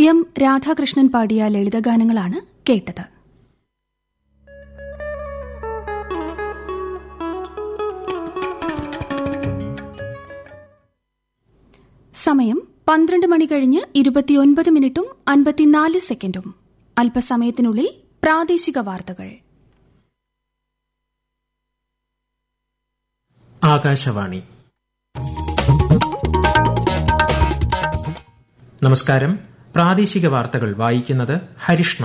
M Radhakrishnan പാടിയ ലളിതഗാനങ്ങളാണ് കേട്ടത് സമയം പന്ത്രണ്ട് മണി കഴിഞ്ഞ് ഇരുപത്തിയൊൻപത് മിനിറ്റും അൻപത്തിനാല് സെക്കൻഡും അല്പസമയത്തിനുള്ളിൽ പ്രാദേശിക വാർത്തകൾ ആകാശവാണി നമസ്കാരം പ്രാദേശിക വാർത്തകൾ വായിക്കുന്നത് ഹരിഷ്ണ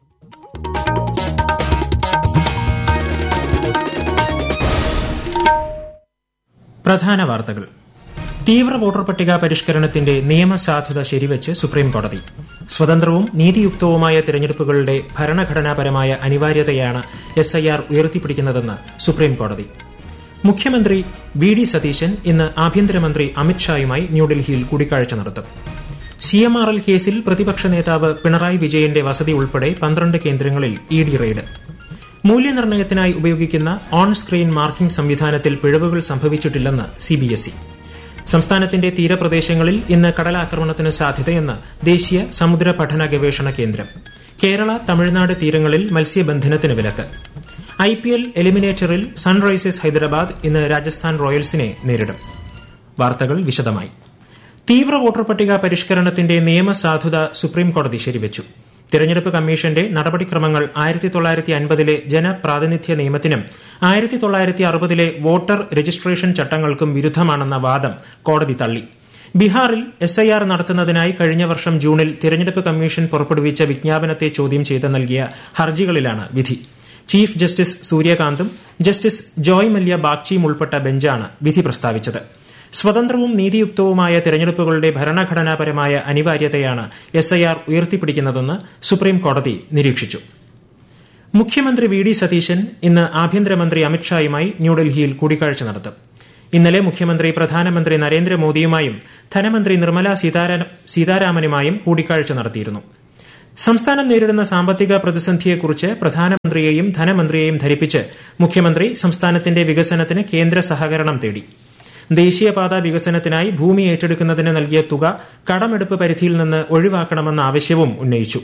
പ്രധാന വാർത്തകൾ തീവ്ര വോട്ടർ പട്ടിക പരിഷ്കരണത്തിന്റെ നിയമസാധുത ശരിവച്ച് സുപ്രീംകോടതി സ്വതന്ത്രവും നീതിയുക്തവുമായ തിരഞ്ഞെടുപ്പുകളുടെ ഭരണഘടനാപരമായ അനിവാര്യതയാണ് എസ്ഐആർ ഉയർത്തിപ്പിടിക്കുന്നതെന്ന് സുപ്രീംകോടതി മുഖ്യമന്ത്രി വി ഡി സതീശൻ ഇന്ന് ആഭ്യന്തരമന്ത്രി അമിത്ഷായുമായി ന്യൂഡൽഹിയിൽ കൂടിക്കാഴ്ച നടത്തും സി എം ആർ എൽ കേസിൽ പ്രതിപക്ഷ നേതാവ് പിണറായി വിജയന്റെ വസതി ഉൾപ്പെടെ പന്ത്രണ്ട് കേന്ദ്രങ്ങളിൽ ഇ ഡി റെയ്ഡ് മൂല്യനിർണ്ണയത്തിനായി ഉപയോഗിക്കുന്ന ഓൺ സ്ക്രീൻ മാർക്കിംഗ് സംവിധാനത്തിൽ പിഴവുകൾ സംഭവിച്ചിട്ടില്ലെന്ന് സിബിഎസ്ഇ സംസ്ഥാനത്തിന്റെ തീരപ്രദേശങ്ങളിൽ ഇന്ന് കടലാക്രമണത്തിന് സാധ്യതയെന്ന് ദേശീയ സമുദ്ര പഠന ഗവേഷണ കേന്ദ്രം കേരള തമിഴ്നാട് തീരങ്ങളിൽ മത്സ്യബന്ധനത്തിന് വിലക്ക് ഐ പി എൽ എലിമിനേറ്ററിൽ സൺറൈസേഴ്സ് ഹൈദരാബാദ് ഇന്ന് രാജസ്ഥാൻ റോയൽസിനെ നേരിടും വാർത്തകൾ വിശദമായി തീവ്ര വോട്ടർ പട്ടിക പരിഷ്കരണത്തിന്റെ നിയമസാധുത സുപ്രീംകോടതി ശരിവച്ചു തിരഞ്ഞെടുപ്പ് കമ്മീഷന്റെ നടപടിക്രമങ്ങൾ ആയിരത്തി തൊള്ളായിരത്തി അൻപതിലെ ജനപ്രാതിനിധ്യ നിയമത്തിനും ആയിരത്തി തൊള്ളായിരത്തി അറുപതിലെ വോട്ടർ രജിസ്ട്രേഷൻ ചട്ടങ്ങൾക്കും വിരുദ്ധമാണെന്ന വാദം കോടതി തള്ളി ബീഹാറിൽ എസ്ഐആർ നടത്തുന്നതിനായി കഴിഞ്ഞ വർഷം ജൂണിൽ തിരഞ്ഞെടുപ്പ് കമ്മീഷൻ പുറപ്പെടുവിച്ച വിജ്ഞാപനത്തെ ചോദ്യം ചെയ്ത് നൽകിയ ഹർജികളിലാണ് വിധി ചീഫ് ജസ്റ്റിസ് സൂര്യകാന്തും ജസ്റ്റിസ് ജോയ് മല്യ ബാഗ്ചിയും ഉൾപ്പെട്ട ബെഞ്ചാണ് വിധി പ്രസ്താവിച്ചത് സ്വതന്ത്രവും നീതിയുക്തവുമായ തിരഞ്ഞെടുപ്പുകളുടെ ഭരണഘടനാപരമായ അനിവാര്യതയാണ് എസ്ഐആർ ഉയർത്തിപ്പിടിക്കുന്നതെന്ന് സുപ്രീം കോടതി നിരീക്ഷിച്ചു മുഖ്യമന്ത്രി വി ഡി സതീശൻ ഇന്ന് ആഭ്യന്തരമന്ത്രി അമിത്ഷായുമായി ന്യൂഡൽഹിയിൽ കൂടിക്കാഴ്ച നടത്തും ഇന്നലെ മുഖ്യമന്ത്രി പ്രധാനമന്ത്രി നരേന്ദ്രമോദിയുമായും ധനമന്ത്രി നിർമ്മല സീതാരാമനുമായും കൂടിക്കാഴ്ച നടത്തിയിരുന്നു സംസ്ഥാനം നേരിടുന്ന സാമ്പത്തിക പ്രതിസന്ധിയെക്കുറിച്ച് പ്രധാനമന്ത്രിയെയും ധനമന്ത്രിയെയും ധരിപ്പിച്ച് മുഖ്യമന്ത്രി സംസ്ഥാനത്തിന്റെ വികസനത്തിന് കേന്ദ്ര സഹകരണം തേടി ദേശീയപാത വികസനത്തിനായി ഭൂമി ഏറ്റെടുക്കുന്നതിന് നൽകിയ തുക കടമെടുപ്പ് പരിധിയിൽ നിന്ന് ഒഴിവാക്കണമെന്ന ആവശ്യവും ഉന്നയിച്ചു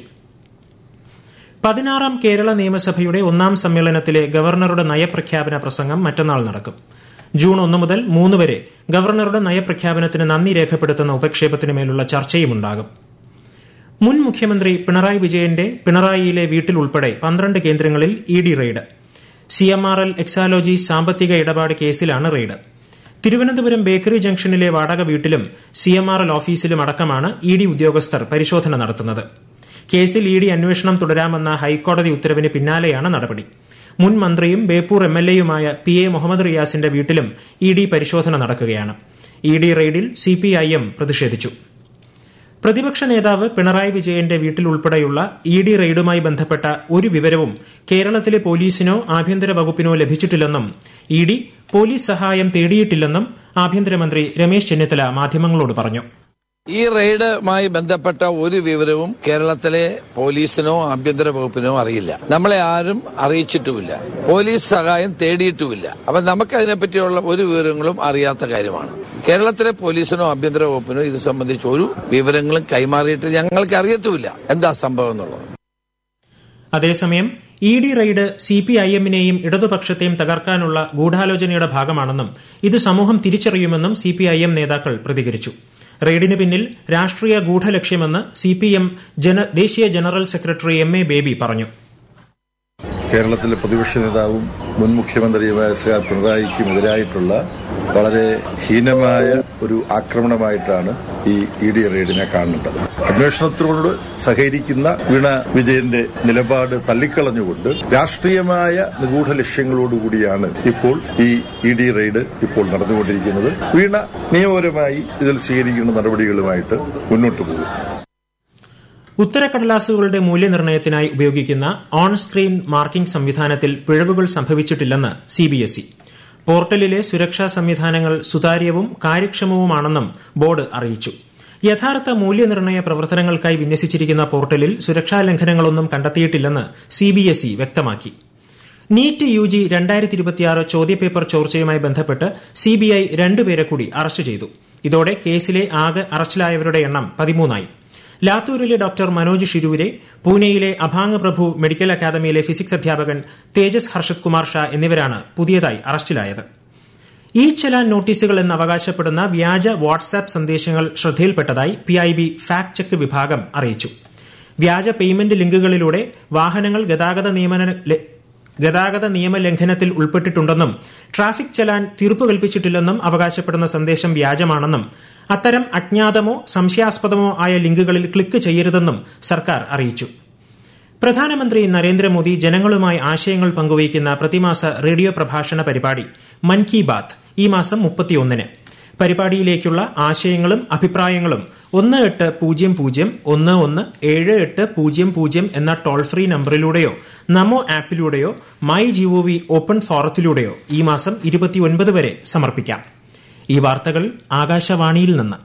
പതിനാറാം കേരള നിയമസഭയുടെ ഒന്നാം സമ്മേളനത്തിലെ ഗവർണറുടെ നയപ്രഖ്യാപന പ്രസംഗം മറ്റന്നാൾ നടക്കും ജൂൺ ഒന്ന് മുതൽ മൂന്ന് വരെ ഗവർണറുടെ നയപ്രഖ്യാപനത്തിന് നന്ദി രേഖപ്പെടുത്തുന്ന ഉപക്ഷേപത്തിന് മേലുള്ള ചർച്ചയുമുണ്ടാകും മുൻ മുഖ്യമന്ത്രി പിണറായി വിജയന്റെ പിണറായിയിലെ വീട്ടിൽ ഉൾപ്പെടെ പന്ത്രണ്ട് കേന്ദ്രങ്ങളിൽ E D raid C M R L Exalogic സാമ്പത്തിക ഇടപാട് കേസിലാണ് റെയ്ഡ് തിരുവനന്തപുരം ബേക്കറി ജംഗ്ഷനിലെ വാടക വീട്ടിലും സി എം ആർ എൽ ഓഫീസിലും അടക്കമാണ് ഇ ഡി ഉദ്യോഗസ്ഥർ പരിശോധന നടത്തുന്നത് കേസിൽ ഇ ഡി അന്വേഷണം തുടരാമെന്ന ഹൈക്കോടതി ഉത്തരവിന് പിന്നാലെയാണ് നടപടി മുൻ മന്ത്രിയും ബേപ്പൂർ എം എൽ എയുമായ പി എ മുഹമ്മദ് റിയാസിന്റെ വീട്ടിലും ഇ ഡി പരിശോധന നടക്കുകയാണ് ഇ ഡി റെയ്ഡിൽ സി പി ഐ എം പ്രതിഷേധിച്ചു പ്രതിപക്ഷ നേതാവ് പിണറായി വിജയന്റെ വീട്ടിൽ ഉൾപ്പെടെയുള്ള ഇ ഡി റെയ്ഡുമായി ബന്ധപ്പെട്ട ഒരു വിവരവും കേരളത്തിലെ പോലീസിനോ ആഭ്യന്തര വകുപ്പിനോ ലഭിച്ചിട്ടില്ലെന്നും ഇ ഡി പോലീസ് സഹായം തേടിയിട്ടില്ലെന്നും ആഭ്യന്തരമന്ത്രി രമേശ് ചെന്നിത്തല മാധ്യമങ്ങളോട് പറഞ്ഞു ഈ റെയ്ഡുമായി ബന്ധപ്പെട്ട ഒരു വിവരവും കേരളത്തിലെ പോലീസിനോ ആഭ്യന്തര വകുപ്പിനോ അറിയില്ല നമ്മളെ ആരും അറിയിച്ചിട്ടുമില്ല പോലീസ് സഹായം തേടിയിട്ടുമില്ല അപ്പൊ നമുക്ക് അതിനെപ്പറ്റിയുള്ള ഒരു വിവരങ്ങളും അറിയാത്ത കാര്യമാണ് കേരളത്തിലെ പോലീസിനോ ആഭ്യന്തര വകുപ്പിനോ ഇത് സംബന്ധിച്ച് ഒരു വിവരങ്ങളും കൈമാറിയിട്ട് ഞങ്ങൾക്ക് അറിയത്തുമില്ല എന്താ സംഭവം എന്നുള്ളത് അതേസമയം E D raid C P I എമ്മിനെയും ഇടതുപക്ഷത്തെയും തകർക്കാനുള്ള ഗൂഢാലോചനയുടെ ഭാഗമാണെന്നും ഇത് സമൂഹം തിരിച്ചറിയുമെന്നും സി പി ഐ എം നേതാക്കൾ പ്രതികരിച്ചു റെയ്ഡിന് പിന്നിൽ രാഷ്ട്രീയ ഗൂഢലക്ഷ്യമെന്ന് സി പി എം ദേശീയ general secretary M A Baby പറഞ്ഞു കേരളത്തിലെ പ്രതിപക്ഷ നേതാവും മുൻ മുഖ്യമന്ത്രിയുമായ സർ പിണറായിക്കും എതിരായിട്ടുള്ള വളരെ ഹീനമായ ഒരു ആക്രമണമായിട്ടാണ് ഈ ഇ ഡി റെയ്ഡിനെ കാണേണ്ടത് അന്വേഷണത്തിനോട് സഹകരിക്കുന്ന വീണ വിജയന്റെ നിലപാട് തള്ളിക്കളഞ്ഞുകൊണ്ട് രാഷ്ട്രീയമായ നിഗൂഢ ലക്ഷ്യങ്ങളോടുകൂടിയാണ് ഇപ്പോൾ ഈ ഇ ഡി റെയ്ഡ് ഇപ്പോൾ നടന്നുകൊണ്ടിരിക്കുന്നത് വീണ നിയമപരമായി ഇതിൽ സ്വീകരിക്കുന്ന നടപടികളുമായിട്ട് മുന്നോട്ട് പോകും ഉത്തരക്കടലാസുകളുടെ മൂല്യനിർണ്ണയത്തിനായി ഉപയോഗിക്കുന്ന ഓൺ സ്ക്രീൻ മാർക്കിംഗ് സംവിധാനത്തിൽ പിഴവുകൾ സംഭവിച്ചിട്ടില്ലെന്ന് സിബിഎസ്ഇ പോർട്ടലിലെ സുരക്ഷാ സംവിധാനങ്ങൾ സുതാര്യവും കാര്യക്ഷമവുമാണെന്നും ബോർഡ് അറിയിച്ചു യഥാർത്ഥ മൂല്യനിർണ്ണയ പ്രവർത്തനങ്ങൾക്കായി വിന്യസിച്ചിരിക്കുന്ന പോർട്ടലിൽ സുരക്ഷാ ലംഘനങ്ങളൊന്നും കണ്ടെത്തിയിട്ടില്ലെന്ന് സിബിഎസ്ഇ വ്യക്തമാക്കി നീറ്റ് യു ജി രണ്ടായിരത്തി ഇരുപത്തിയാറ് ചോദ്യപേപ്പർ ചോർച്ചയുമായി ബന്ധപ്പെട്ട് സിബിഐ രണ്ടുപേരെ കൂടി അറസ്റ്റ് ചെയ്തു ഇതോടെ കേസിലെ ആകെ അറസ്റ്റിലായവരുടെ എണ്ണം പതിമൂന്നായി ലാത്തൂരിലെ ഡോക്ടർ മനോജ് ഷിരൂരെ പൂനെയിലെ അഭാങ് പ്രഭു മെഡിക്കൽ അക്കാദമിയിലെ ഫിസിക്സ് അധ്യാപകൻ തേജസ് ഹർഷത് കുമാർ ഷാ എന്നിവരാണ് പുതിയതായി അറസ്റ്റിലായത് ഇ ചലാൻ നോട്ടീസുകൾ എന്ന് അവകാശപ്പെടുന്ന വ്യാജ വാട്സാപ്പ് സന്ദേശങ്ങൾ ശ്രദ്ധയിൽപ്പെട്ടതായി പിഐബി ഫാക്ട് ചെക്ക് വിഭാഗം അറിയിച്ചു വ്യാജ പേയ്മെന്റ് ലിങ്കുകളിലൂടെ വാഹനങ്ങൾ ഗതാഗത നിയമന ഗതാഗത നിയമലംഘനത്തിൽ ഉൾപ്പെട്ടിട്ടുണ്ടെന്നും ട്രാഫിക് ചലാൻ തീർപ്പ് കൽപ്പിച്ചിട്ടില്ലെന്നും അവകാശപ്പെടുന്ന സന്ദേശം വ്യാജമാണെന്നും അത്തരം അജ്ഞാതമോ സംശയാസ്പദമോ ആയ ലിങ്കുകളിൽ ക്ലിക്ക് ചെയ്യരുതെന്നും സർക്കാർ അറിയിച്ചു പ്രധാനമന്ത്രി നരേന്ദ്രമോദി ജനങ്ങളുമായി ആശയങ്ങൾ പങ്കുവയ്ക്കുന്ന പ്രതിമാസ റേഡിയോ പ്രഭാഷണ പരിപാടി മൻ കി ബാത്ത് ഈ മാസം മുപ്പത്തിയൊന്നിന് പരിപാടിയിലേക്കുള്ള ആശയങ്ങളും അഭിപ്രായങ്ങളും ഒന്ന് എട്ട് പൂജ്യം പൂജ്യം ഒന്ന് ഒന്ന് ഏഴ് എട്ട് പൂജ്യം പൂജ്യം എന്ന ടോൾ ഫ്രീ നമ്പറിലൂടെയോ നമോ ആപ്പിലൂടെയോ മൈ ജിഒവി ഓപ്പൺ ഫോറത്തിലൂടെയോ ഈ മാസം ഇരുപത്തിയൊൻപത് വരെ സമർപ്പിക്കാം ഈ വാർത്തകൾ ആകാശവാണിയിൽ നിന്ന്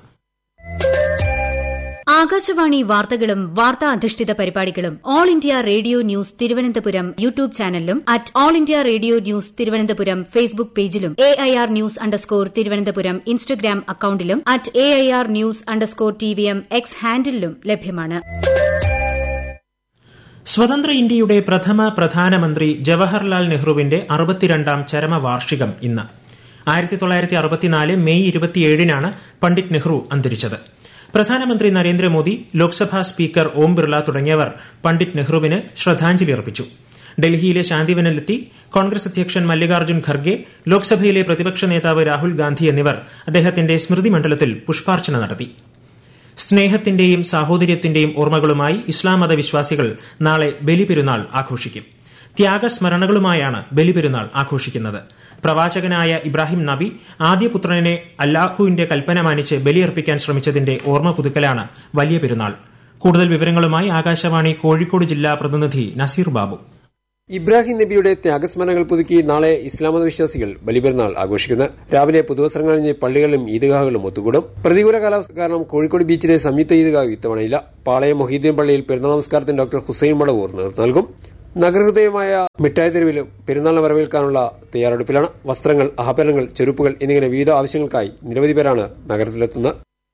ആകാശവാണി വാർത്തകളും വാർത്താ അധിഷ്ഠിത പരിപാടികളും all India radio news Thiruvananthapuram YouTube ചാനലിലും at all India radio news Thiruvananthapuram Facebook പേജിലും A I R news underscore Thiruvananthapuram Instagram അക്കൌണ്ടിലും at A I R news underscore T V M X ഹാൻഡിലും ലഭ്യമാണ് സ്വതന്ത്ര ഇന്ത്യയുടെ പ്രഥമ പ്രധാനമന്ത്രി ജവഹർലാൽ നെഹ്റുവിന്റെ അറുപത്തിരണ്ടാം ചരമവാർഷികം ഇന്ന് ആയിരത്തി തൊള്ളായിരത്തി അറുപത്തിനാല് മെയ് ഇരുപത്തിയേഴിനാണ് പണ്ഡിറ്റ് നെഹ്റു അന്തരിച്ചത് പ്രധാനമന്ത്രി നരേന്ദ്രമോദി ലോക്സഭാ സ്പീക്കർ ഓം ബിർള തുടങ്ങിയവർ പണ്ഡിറ്റ് നെഹ്റുവിന് ശ്രദ്ധാഞ്ജലി അർപ്പിച്ചു ഡൽഹിയിലെ ശാന്തിവനിലെത്തി കോൺഗ്രസ് അധ്യക്ഷൻ മല്ലികാർജ്ജുൻ ഖർഗെ ലോക്സഭയിലെ പ്രതിപക്ഷ നേതാവ് രാഹുൽ ഗാന്ധി എന്നിവർ അദ്ദേഹത്തിന്റെ സ്മൃതി മണ്ഡലത്തിൽ പുഷ്പാർച്ചന നടത്തി സ്നേഹത്തിന്റെയും സാഹോദര്യത്തിന്റെയും ഓർമ്മകളുമായി ഇസ്ലാം മത വിശ്വാസികൾ നാളെ ബലിപെരുന്നാൾ ആഘോഷിക്കും ത്യാഗസ്മരണകളുമായാണ് ബലിപെരുന്നാൾ ആഘോഷിക്കുന്നത് പ്രവാചകനായ ഇബ്രാഹിം നബി ആദ്യപുത്രനെ അല്ലാഹുവിന്റെ കൽപ്പന മാനിച്ച് ബലിയർപ്പിക്കാൻ ശ്രമിച്ചതിന്റെ ഓർമ്മ പുതുക്കലാണ് വലിയ പെരുന്നാൾ കൂടുതൽ വിവരങ്ങളുമായി ആകാശവാണി കോഴിക്കോട് ജില്ലാ പ്രതിനിധി നസീർ ബാബു ഇബ്രാഹിം നബിയുടെ ത്യാഗസ്മരണകൾ പുതുക്കി നാളെ ഇസ്ലാമത വിശ്വാസികൾ ബലിപെരുന്നാൾ ആഘോഷിക്കുന്നത് രാവിലെ പുതുവസ്ത്രങ്ങൾ അണിഞ്ഞ് പള്ളികളിലും ഈദ്ഗാഹുകളും ഒത്തുകൂടും പ്രതികൂല കാലാവസ്ഥ കാരണം കോഴിക്കോട് ബീച്ചിലെ സംയുക്ത ഈദ്ഗാഹ് ഇത്തവണയില്ല പാളയം മൊഹീദ്ദീൻ പള്ളിയിൽ പെരുന്നാൾ നമസ്കാരത്തിന് ഡോക്ടർ ഹുസൈൻ മടവൂർ നേതൃത്വം നൽകും നഗരഹൃദയമായ മിഠായി തെരുവിലും പെരുന്നാളിനെ വരവേൽക്കാനുള്ള തയ്യാറെടുപ്പിലാണ് വസ്ത്രങ്ങൾ ആഭരണങ്ങൾ ചെരുപ്പുകൾ എന്നിങ്ങനെ വിവിധ ആവശ്യങ്ങൾക്കായി നിരവധി പേരാണ് നഗരത്തിലെത്തുന്നത്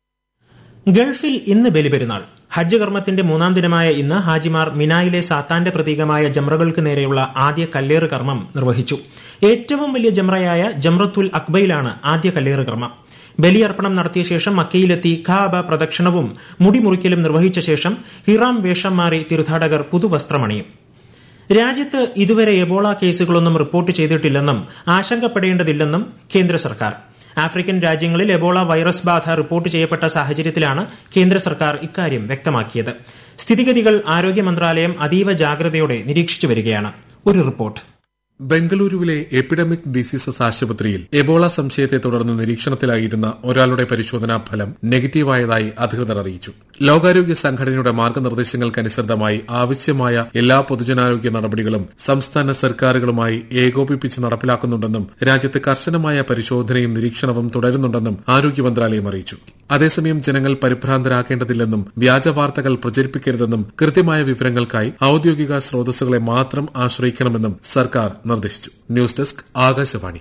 ഗൾഫിൽ ഇന്ന് ബലിപെരുന്നാൾ ഹജ്ജ് കർമ്മത്തിന്റെ മൂന്നാം ദിനമായ ഇന്ന് ഹാജിമാർ മിനായിലെ സാത്താന്റെ പ്രതീകമായ ജംറകൾക്ക് നേരെയുള്ള ആദ്യ കല്ലേറ് കർമ്മം നിർവഹിച്ചു ഏറ്റവും വലിയ ജംറയായ ജംറത്തുൽ അക്ബയിലാണ് ആദ്യ കല്ലേറ് കർമ്മം ബലിയർപ്പണം നടത്തിയ ശേഷം മക്കയിലെത്തി ഖാബ പ്രദക്ഷിണവും മുടിമുറിക്കലും നിർവഹിച്ച ശേഷം ഹിറാം വേഷം മാറി തീർത്ഥാടകർ പുതുവസ്ത്രമണിയും രാജ്യത്ത് ഇതുവരെ എബോള കേസുകളൊന്നും റിപ്പോർട്ട് ചെയ്തിട്ടില്ലെന്നും ആശങ്കപ്പെടേണ്ടതില്ലെന്നും കേന്ദ്ര സർക്കാർ ആഫ്രിക്കൻ രാജ്യങ്ങളിൽ എബോള വൈറസ് ബാധ റിപ്പോർട്ട് ചെയ്യപ്പെട്ട സാഹചര്യത്തിലാണ് കേന്ദ്ര സർക്കാർ ഇക്കാര്യം വ്യക്തമാക്കിയത് സ്ഥിതിഗതികൾ ആരോഗ്യ മന്ത്രാലയം അതീവ ജാഗ്രതയോടെ നിരീക്ഷിച്ചു വരികയാണ് ഒരു റിപ്പോർട്ട് ബംഗളൂരുവിലെ എപ്പിഡമിക് ഡിസീസസ് ആശുപത്രിയിൽ എബോള സംശയത്തെ തുടർന്ന് നിരീക്ഷണത്തിലായിരുന്ന ഒരാളുടെ പരിശോധനാ ഫലം നെഗറ്റീവായതായി അധികൃതർ അറിയിച്ചു ലോകാരോഗ്യ സംഘടനയുടെ മാർഗനിർദ്ദേശങ്ങൾക്കനുസൃതമായി ആവശ്യമായ എല്ലാ പൊതുജനാരോഗ്യ നടപടികളും സംസ്ഥാന സർക്കാരുകളുമായി ഏകോപിപ്പിച്ച് നടപ്പിലാക്കുന്നുണ്ടെന്നും രാജ്യത്ത് കർശനമായ പരിശോധനയും നിരീക്ഷണവും തുടരുന്നുണ്ടെന്നും ആരോഗ്യ മന്ത്രാലയം അറിയിച്ചു അതേസമയം ജനങ്ങൾ പരിഭ്രാന്തരാകേണ്ടതില്ലെന്നും വ്യാജ വാർത്തകൾ പ്രചരിപ്പിക്കരുതെന്നും കൃത്യമായ വിവരങ്ങൾക്കായി ഔദ്യോഗിക സ്രോതസ്സുകളെ മാത്രം ആശ്രയിക്കണമെന്നും സർക്കാർ നിർദ്ദേശിച്ചു ന്യൂസ് ഡെസ്ക് ആകാശവാണി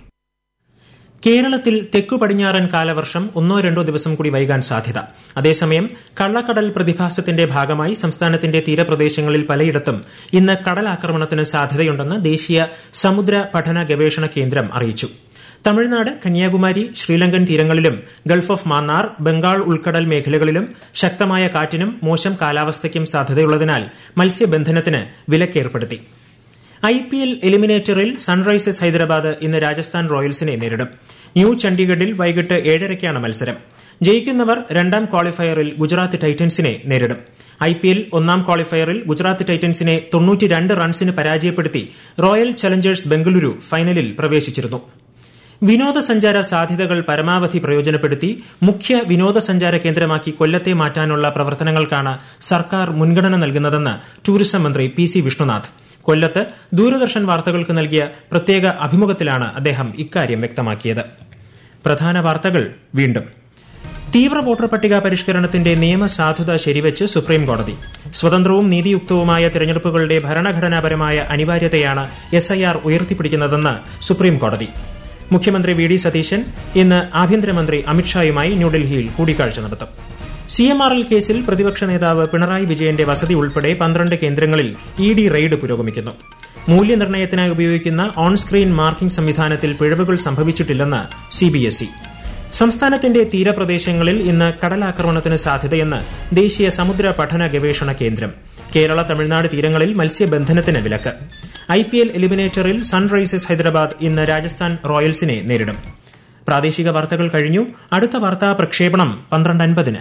കേരളത്തിൽ തെക്കു പടിഞ്ഞാറൻ കാലവർഷം ഒന്നോ രണ്ടോ ദിവസം കൂടി വൈകാൻ സാധ്യത അതേസമയം കള്ളക്കടൽ പ്രതിഭാസത്തിന്റെ ഭാഗമായി സംസ്ഥാനത്തിന്റെ തീരപ്രദേശങ്ങളിൽ പലയിടത്തും ഇന്ന് കടലാക്രമണത്തിന് സാധ്യതയുണ്ടെന്ന് ദേശീയ സമുദ്ര പഠന ഗവേഷണ കേന്ദ്രം അറിയിച്ചു തമിഴ്നാട് കന്യാകുമാരി ശ്രീലങ്കൻ തീരങ്ങളിലും ഗൾഫ് ഓഫ് മാന്നാർ ബംഗാൾ ഉൾക്കടൽ മേഖലകളിലും ശക്തമായ കാറ്റിനും മോശം കാലാവസ്ഥയ്ക്കും സാധ്യതയുള്ളതിനാൽ മത്സ്യബന്ധനത്തിന് വിലക്കേർപ്പെടുത്തി ഐ പി എൽ എലിമിനേറ്ററിൽ സൺറൈസേഴ്സ് ഹൈദരാബാദ് ഇന്ന് രാജസ്ഥാൻ റോയൽസിനെ നേരിടും ന്യൂ ചണ്ഡീഗഡിൽ വൈകിട്ട് ഏഴരയ്ക്കാണ് മത്സരം ജയിക്കുന്നവർ രണ്ടാം ക്വാളിഫയറിൽ ഗുജറാത്ത് ടൈറ്റൻസിനെ നേരിടും ഐ പി എൽ ഒന്നാം ക്വാളിഫയറിൽ ഗുജറാത്ത് ടൈറ്റൻസിനെ തൊണ്ണൂറ്റിരണ്ട് റൺസിന് പരാജയപ്പെടുത്തി റോയൽ ചലഞ്ചേഴ്സ് ബംഗളൂരു ഫൈനലിൽ പ്രവേശിച്ചിരുന്നു വിനോദസഞ്ചാര സാധ്യതകൾ പരമാവധി പ്രയോജനപ്പെടുത്തി മുഖ്യ വിനോദസഞ്ചാര കേന്ദ്രമാക്കി കൊല്ലത്തെ മാറ്റാനുള്ള പ്രവർത്തനങ്ങൾക്കാണ് സർക്കാർ മുൻഗണന നൽകുന്നതെന്ന് ടൂറിസം മന്ത്രി പി സി വിഷ്ണുനാഥ് കൊല്ലത്ത് ദൂരദർശൻ വാർത്തകൾക്ക് നൽകിയ പ്രത്യേക അഭിമുഖത്തിലാണ് അദ്ദേഹം ഇക്കാര്യം വ്യക്തമാക്കിയത് പ്രധാന വാർത്തകൾ വീണ്ടും തീവ്ര വോട്ടർ പട്ടിക പരിഷ്കരണത്തിന്റെ നിയമസാധുത ശരിവച്ച് സുപ്രീംകോടതി സ്വതന്ത്രവും നീതിയുക്തവുമായ തിരഞ്ഞെടുപ്പുകളുടെ ഭരണഘടനാപരമായ അനിവാര്യതയാണ് എസ് ഐ ആർ ഉയർത്തിപ്പിടിക്കുന്നതെന്ന് സുപ്രീംകോടതി മുഖ്യമന്ത്രി വി ഡി സതീശൻ ഇന്ന് ആഭ്യന്തരമന്ത്രി അമിത്ഷായുമായി ന്യൂഡൽഹിയിൽ കൂടിക്കാഴ്ച നടത്തും സി എം ആർ എൽ കേസിൽ പ്രതിപക്ഷ നേതാവ് പിണറായി വിജയന്റെ വസതി ഉൾപ്പെടെ പന്ത്രണ്ട് കേന്ദ്രങ്ങളിൽ ഇ ഡി റെയ്ഡ് പുരോഗമിക്കുന്നു മൂല്യനിർണ്ണയത്തിനായി ഉപയോഗിക്കുന്ന ഓൺ സ്ക്രീൻ മാർക്കിംഗ് സംവിധാനത്തിൽ പിഴവുകൾ സംഭവിച്ചിട്ടില്ലെന്ന് സിബിഎസ്ഇ സംസ്ഥാനത്തിന്റെ തീരപ്രദേശങ്ങളിൽ ഇന്ന് കടലാക്രമണത്തിന് സാധ്യതയെന്ന് ദേശീയ സമുദ്ര പഠന ഗവേഷണ കേന്ദ്രം കേരള തമിഴ്നാട് തീരങ്ങളിൽ മത്സ്യബന്ധനത്തിന് വിലക്ക് ഐ പി എൽ എലിമിനേറ്ററിൽ സൺറൈസേഴ്സ് ഹൈദരാബാദ് ഇന്ന് രാജസ്ഥാൻ റോയൽസിനെ നേരിടും പ്രാദേശിക വാർത്തകൾ കഴിഞ്ഞു അടുത്ത വാർത്താ പ്രക്ഷേപണം പന്ത്രണ്ട് അൻപതിന്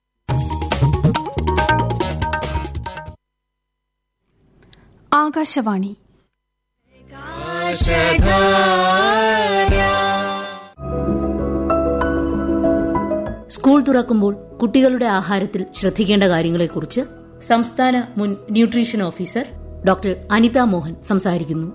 ആകാശവാണി സ്കൂൾ തുറക്കുമ്പോൾ കുട്ടികളുടെ ആഹാരത്തിൽ ശ്രദ്ധിക്കേണ്ട കാര്യങ്ങളെക്കുറിച്ച് സംസ്ഥാന മുൻ nutrition officer doctor Anitha Mohan സംസാരിക്കുന്നു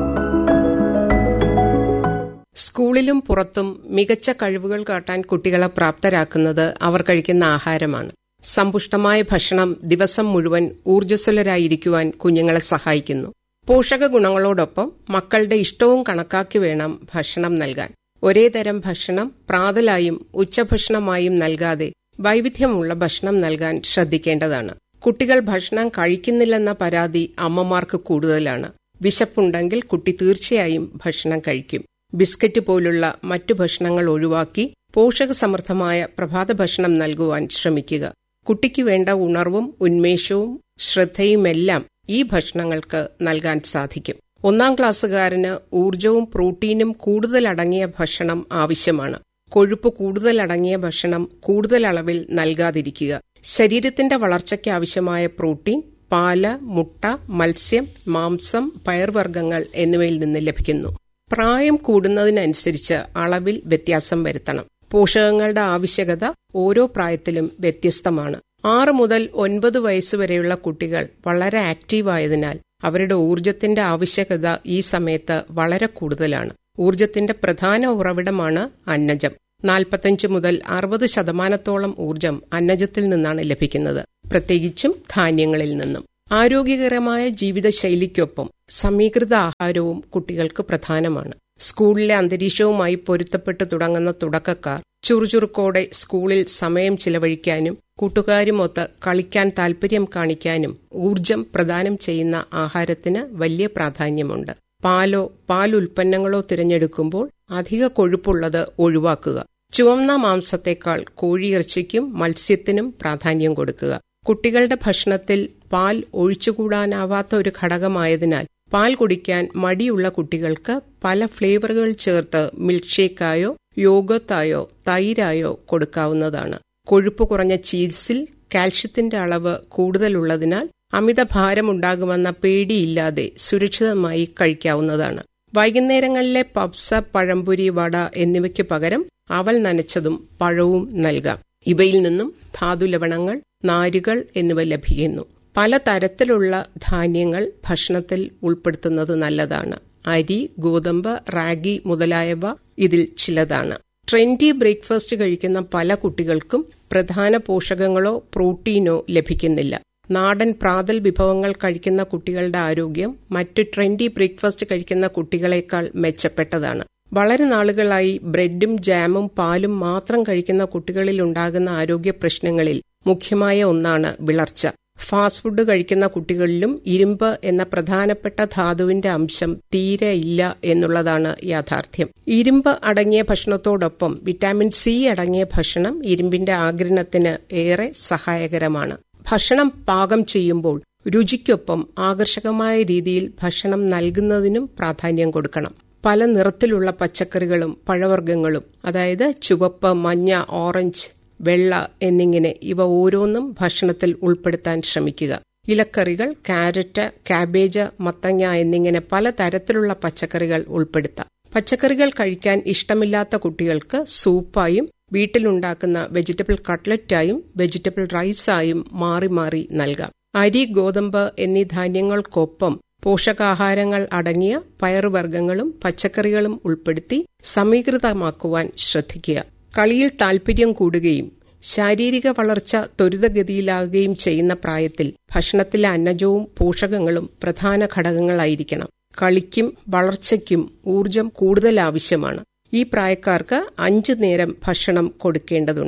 സ്കൂളിലും പുറത്തും മികച്ച കഴിവുകൾ കാട്ടാൻ കുട്ടികളെ പ്രാപ്തരാക്കുന്നത് അവർ കഴിക്കുന്ന ആഹാരമാണ് സമ്പുഷ്ടമായ ഭക്ഷണം ദിവസം മുഴുവൻ ഊർജ്ജസ്വലരായിരിക്കുവാൻ കുഞ്ഞുങ്ങളെ സഹായിക്കുന്നു പോഷക ഗുണങ്ങളോടൊപ്പം മക്കളുടെ ഇഷ്ടവും കണക്കാക്കി വേണം ഭക്ഷണം നൽകാൻ ഒരേ തരം ഭക്ഷണം പ്രാതലായും ഉച്ചഭക്ഷണമായും നൽകാതെ വൈവിധ്യമുള്ള ഭക്ഷണം നൽകാൻ ശ്രദ്ധിക്കേണ്ടതാണ് കുട്ടികൾ ഭക്ഷണം കഴിക്കുന്നില്ലെന്ന പരാതി അമ്മമാർക്ക് കൂടുതലാണ് വിശപ്പുണ്ടെങ്കിൽ കുട്ടി തീർച്ചയായും ഭക്ഷണം കഴിക്കും ബിസ്ക്കറ്റ് പോലുള്ള മറ്റു ഭക്ഷണങ്ങൾ ഒഴിവാക്കി പോഷകസമൃദ്ധമായ പ്രഭാത ഭക്ഷണം നൽകുവാൻ ശ്രമിക്കുക കുട്ടിക്ക് വേണ്ട ഉണർവും ഉന്മേഷവും ശ്രദ്ധയുമെല്ലാം ഈ ഭക്ഷണങ്ങൾക്ക് നൽകാൻ സാധിക്കും ഒന്നാം ക്ലാസ്സുകാരന് ഊർജവും പ്രോട്ടീനും കൂടുതൽ അടങ്ങിയ ഭക്ഷണം ആവശ്യമാണ് കൊഴുപ്പ് കൂടുതൽ അടങ്ങിയ ഭക്ഷണം കൂടുതൽ അളവിൽ നൽകാതിരിക്കുക ശരീരത്തിന്റെ വളർച്ചയ്ക്ക് ആവശ്യമായ പ്രോട്ടീൻ പാല് മുട്ട മത്സ്യം മാംസം പയർവർഗ്ഗങ്ങൾ എന്നിവയിൽ നിന്ന് ലഭിക്കുന്നു പ്രായം കൂടുന്നതിനനുസരിച്ച് അളവിൽ വ്യത്യാസം വരുത്തണം പോഷകങ്ങളുടെ ആവശ്യകത ഓരോ പ്രായത്തിലും വ്യത്യസ്തമാണ് ആറ് മുതൽ ഒൻപത് വയസ്സുവരെയുള്ള കുട്ടികൾ വളരെ ആക്റ്റീവായതിനാൽ അവരുടെ ഊർജത്തിന്റെ ആവശ്യകത ഈ സമയത്ത് വളരെ കൂടുതലാണ് ഊർജത്തിന്റെ പ്രധാന ഉറവിടമാണ് അന്നജം നാൽപ്പത്തഞ്ച് മുതൽ അറുപത് ശതമാനത്തോളം ഊർജം അന്നജത്തിൽ നിന്നാണ് ലഭിക്കുന്നത് പ്രത്യേകിച്ചും ധാന്യങ്ങളിൽ നിന്നും ആരോഗ്യകരമായ ജീവിതശൈലിക്കൊപ്പം സമീകൃത ആഹാരവും കുട്ടികൾക്ക് പ്രധാനമാണ് സ്കൂളിലെ അന്തരീക്ഷവുമായി പൊരുത്തപ്പെട്ടു തുടങ്ങുന്ന തുടക്കക്കാർ ചുറുചുറുക്കോടെ സ്കൂളിൽ സമയം ചിലവഴിക്കാനും കൂട്ടുകാരുമൊത്ത് കളിക്കാൻ താൽപര്യം കാണിക്കാനും ഊർജം പ്രദാനം ചെയ്യുന്ന ആഹാരത്തിന് വലിയ പ്രാധാന്യമുണ്ട് പാലോ പാൽ ഉൽപ്പന്നങ്ങളോ തിരഞ്ഞെടുക്കുമ്പോൾ അധിക കൊഴുപ്പുള്ളത് ഒഴിവാക്കുക ചുവന്ന മാംസത്തേക്കാൾ കോഴിയിറച്ചിക്കും മത്സ്യത്തിനും പ്രാധാന്യം കൊടുക്കുക കുട്ടികളുടെ ഭക്ഷണത്തിൽ പാൽ ഒഴിച്ചുകൂടാനാവാത്ത ഒരു ഘടകമായതിനാൽ പാൽ കുടിക്കാൻ മടിയുള്ള കുട്ടികൾക്ക് പല ഫ്ലേവറുകൾ ചേർത്ത് മിൽക്ക് ഷേക്കായോ യോഗത്തായോ തൈരായോ കൊടുക്കാവുന്നതാണ് കൊഴുപ്പ് കുറഞ്ഞ ചീസിൽ കാൽഷ്യത്തിന്റെ അളവ് കൂടുതലുള്ളതിനാൽ അമിതഭാരമുണ്ടാകുമെന്ന പേടിയില്ലാതെ സുരക്ഷിതമായി കഴിക്കാവുന്നതാണ് വൈകുന്നേരങ്ങളിലെ പപ്സ പഴംപൊരി വട എന്നിവയ്ക്ക് പകരം അവൽ നനച്ചതും പഴവും നൽകാം ഇവയിൽ നിന്നും ധാതുലവണങ്ങൾ നാരുകൾ എന്നിവ ലഭിക്കുന്നു പലതരത്തിലുള്ള ധാന്യങ്ങൾ ഭക്ഷണത്തിൽ ഉൾപ്പെടുത്തുന്നത് നല്ലതാണ് അരി ഗോതമ്പ് റാഗി മുതലായവ ഇതിൽ ചിലതാണ് ട്രെൻഡി ബ്രേക്ക്ഫാസ്റ്റ് കഴിക്കുന്ന പല കുട്ടികൾക്കും പ്രധാന പോഷകങ്ങളോ പ്രോട്ടീനോ ലഭിക്കുന്നില്ല നാടൻ പ്രാതൽ വിഭവങ്ങൾ കഴിക്കുന്ന കുട്ടികളുടെ ആരോഗ്യം മറ്റു ട്രെൻഡി ബ്രേക്ക്ഫാസ്റ്റ് കഴിക്കുന്ന കുട്ടികളെക്കാൾ മെച്ചപ്പെട്ടതാണ് വളരെ നാളുകളായി ബ്രെഡും ജാമും പാലും മാത്രം കഴിക്കുന്ന കുട്ടികളിൽ ഉണ്ടാകുന്ന ആരോഗ്യ പ്രശ്നങ്ങളിൽ മുഖ്യമായ ഒന്നാണ് വിളർച്ച ഫാസ്റ്റ് ഫുഡ് കഴിക്കുന്ന കുട്ടികളിലും ഇരുമ്പ് എന്ന പ്രധാനപ്പെട്ട ധാതുവിന്റെ അംശം തീരെ ഇല്ല എന്നുള്ളതാണ് യാഥാർത്ഥ്യം ഇരുമ്പ് അടങ്ങിയ ഭക്ഷണത്തോടൊപ്പം വിറ്റാമിൻ സി അടങ്ങിയ ഭക്ഷണം ഇരുമ്പിന്റെ ആഗിരണത്തിന് ഏറെ സഹായകരമാണ് ഭക്ഷണം പാകം ചെയ്യുമ്പോൾ രുചിക്കൊപ്പം ആകർഷകമായ രീതിയിൽ ഭക്ഷണം നൽകുന്നതിനും പ്രാധാന്യം കൊടുക്കണം പല നിറത്തിലുള്ള പച്ചക്കറികളും പഴവർഗ്ഗങ്ങളും അതായത് ചുവപ്പ് മഞ്ഞ ഓറഞ്ച് വെള്ള എന്നിങ്ങനെ ഇവ ഓരോന്നും ഭക്ഷണത്തിൽ ഉൾപ്പെടുത്താൻ ശ്രമിക്കുക ഇലക്കറികൾ കാരറ്റ് കാബേജ് മത്തങ്ങ എന്നിങ്ങനെ പലതരത്തിലുള്ള പച്ചക്കറികൾ ഉൾപ്പെടുത്താം പച്ചക്കറികൾ കഴിക്കാൻ ഇഷ്ടമില്ലാത്ത കുട്ടികൾക്ക് സൂപ്പായും വീട്ടിലുണ്ടാക്കുന്ന വെജിറ്റബിൾ കട്ട്ലറ്റായും വെജിറ്റബിൾ റൈസായും മാറി മാറി നൽകാം അരി ഗോതമ്പ് എന്നീ ധാന്യങ്ങൾക്കൊപ്പം പോഷകാഹാരങ്ങൾ അടങ്ങിയ പയറുവർഗ്ഗങ്ങളും പച്ചക്കറികളും ഉൾപ്പെടുത്തി സമീകൃതമാക്കുവാൻ ശ്രദ്ധിക്കുക കളിയിൽ താൽപര്യം കൂടുകയും ശാരീരിക വളർച്ച ത്വരിതഗതിയിലാകുകയും ചെയ്യുന്ന പ്രായത്തിൽ ഭക്ഷണത്തിലെ അന്നജവും പോഷകങ്ങളും പ്രധാന ഘടകങ്ങളായിരിക്കണം കളിക്കും വളർച്ചയ്ക്കും ഊർജം കൂടുതൽ ആവശ്യമാണ് ഈ പ്രായക്കാർക്ക് അഞ്ചു നേരം ഭക്ഷണം കൊടുക്കേണ്ടതുണ്ട്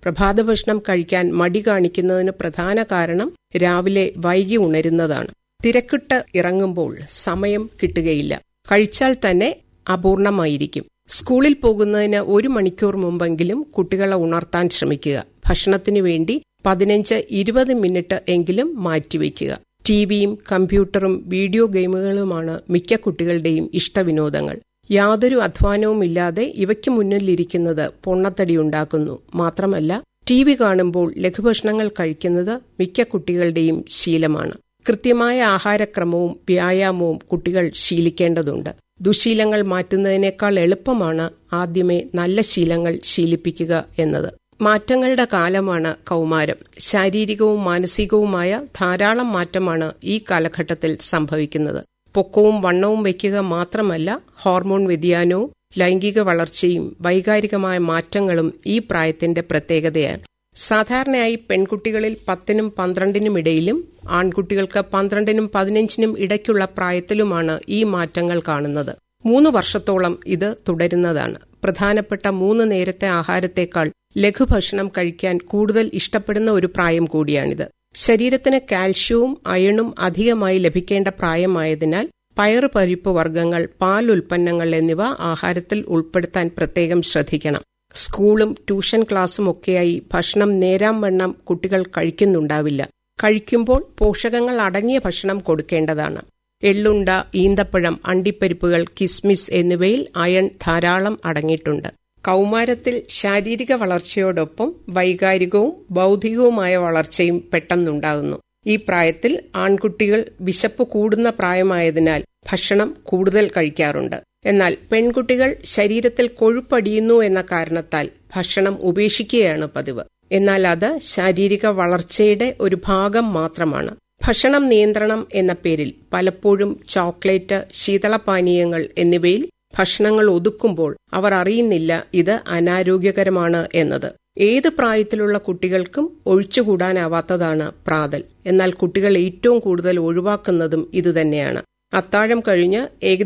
പ്രഭാത ഭക്ഷണം കഴിക്കാൻ മടി കാണിക്കുന്നതിന് പ്രധാന കാരണം രാവിലെ വൈകി ഉണരുന്നതാണ് തിരക്കിട്ട് ഇറങ്ങുമ്പോൾ സമയം കിട്ടുകയില്ല കഴിച്ചാൽ തന്നെ അപൂർണമായിരിക്കും സ്കൂളിൽ പോകുന്നതിന് ഒരു മണിക്കൂർ മുമ്പെങ്കിലും കുട്ടികളെ ഉണർത്താൻ ശ്രമിക്കുക ഭക്ഷണത്തിനു വേണ്ടി പതിനഞ്ച് ഇരുപത് മിനിറ്റ് എങ്കിലും മാറ്റിവെക്കുക ടിവിയും കമ്പ്യൂട്ടറും വീഡിയോ ഗെയിമുകളുമാണ് മിക്ക കുട്ടികളുടെയും ഇഷ്ടവിനോദങ്ങൾ യാതൊരു അധ്വാനവുമില്ലാതെ ഇവയ്ക്ക് മുന്നിലിരിക്കുന്നത് പൊണ്ണത്തടി ഉണ്ടാക്കുന്നു മാത്രമല്ല ടി വി കാണുമ്പോൾ ലഘുഭക്ഷണങ്ങൾ കഴിക്കുന്നത് മിക്ക കുട്ടികളുടെയും ശീലമാണ് കൃത്യമായ ആഹാരക്രമവും വ്യായാമവും കുട്ടികൾ ശീലിക്കേണ്ടതുണ്ട് ദുശീലങ്ങൾ മാറ്റുന്നതിനേക്കാൾ എളുപ്പമാണ് ആദ്യമേ നല്ല ശീലങ്ങൾ ശീലിപ്പിക്കുക എന്നത് മാറ്റങ്ങളുടെ കാലമാണ് കൗമാരം ശാരീരികവും മാനസികവുമായ ധാരാളം മാറ്റമാണ് ഈ കാലഘട്ടത്തിൽ സംഭവിക്കുന്നത് പൊക്കവും വണ്ണവും വയ്ക്കുക മാത്രമല്ല ഹോർമോൺ വ്യതിയാനവും ലൈംഗിക വളർച്ചയും വൈകാരികമായ മാറ്റങ്ങളും ഈ പ്രായത്തിന്റെ പ്രത്യേകതയാണ് സാധാരണയായി പെൺകുട്ടികളിൽ പത്തിനും പന്ത്രണ്ടിനും ഇടയിലും ആൺകുട്ടികൾക്ക് പന്ത്രണ്ടിനും പതിനഞ്ചിനും ഇടയ്ക്കുള്ള പ്രായത്തിലുമാണ് ഈ മാറ്റങ്ങൾ കാണുന്നത് മൂന്ന് വർഷത്തോളം ഇത് തുടരുന്നതാണ് പ്രധാനപ്പെട്ട മൂന്ന് നേരത്തെ ആഹാരത്തേക്കാൾ ലഘുഭക്ഷണം കഴിക്കാൻ കൂടുതൽ ഇഷ്ടപ്പെടുന്ന ഒരു പ്രായം കൂടിയാണിത് ശരീരത്തിന് കാൽഷ്യവും അയണും അധികമായി ലഭിക്കേണ്ട പ്രായമായതിനാൽ പയറുപരിപ്പ് വർഗ്ഗങ്ങൾ പാൽ ഉൽപ്പന്നങ്ങൾ എന്നിവ ആഹാരത്തിൽ ഉൾപ്പെടുത്താൻ പ്രത്യേകം ശ്രദ്ധിക്കണം സ്കൂളും ട്യൂഷൻ ക്ലാസ്സും ഒക്കെയായി ഭക്ഷണം നേരാം വണ്ണം കുട്ടികൾ കഴിക്കുന്നുണ്ടാവില്ല കഴിക്കുമ്പോൾ പോഷകങ്ങൾ അടങ്ങിയ ഭക്ഷണം കൊടുക്കേണ്ടതാണ് എള്ളുണ്ട ഈന്തപ്പഴം അണ്ടിപ്പരിപ്പുകൾ കിസ്മിസ് എന്നിവയിൽ അയൺ ധാരാളം അടങ്ങിയിട്ടുണ്ട് കൗമാരത്തിൽ ശാരീരിക വളർച്ചയോടൊപ്പം വൈകാരികവും ബൗദ്ധികവുമായ വളർച്ചയും പെട്ടെന്നുണ്ടാകുന്നു ഈ പ്രായത്തിൽ ആൺകുട്ടികൾ വിശപ്പ് കൂടുന്ന പ്രായമായതിനാൽ ഭക്ഷണം കൂടുതൽ കഴിക്കാറുണ്ട് എന്നാൽ പെൺകുട്ടികൾ ശരീരത്തിൽ കൊഴുപ്പടിയുന്നു എന്ന കാരണത്താൽ ഭക്ഷണം ഉപേക്ഷിക്കുകയാണ് പതിവ് എന്നാൽ അത് ശാരീരിക വളർച്ചയുടെ ഒരു ഭാഗം മാത്രമാണ് ഭക്ഷണം നിയന്ത്രണം എന്ന പേരിൽ പലപ്പോഴും ചോക്ലേറ്റ് ശീതളപാനീയങ്ങൾ എന്നിവയിൽ ഭക്ഷണങ്ങൾ ഒതുക്കുമ്പോൾ അവർ അറിയുന്നില്ല ഇത് അനാരോഗ്യകരമാണ് എന്നത് ഏത് പ്രായത്തിലുള്ള കുട്ടികൾക്കും ഒഴിച്ചുകൂടാനാവാത്തതാണ് പ്രാതൽ എന്നാൽ കുട്ടികൾ ഏറ്റവും കൂടുതൽ ഒഴിവാക്കുന്നതും ഇതുതന്നെയാണ് അത്താഴം കഴിഞ്ഞ് ഏകദേശം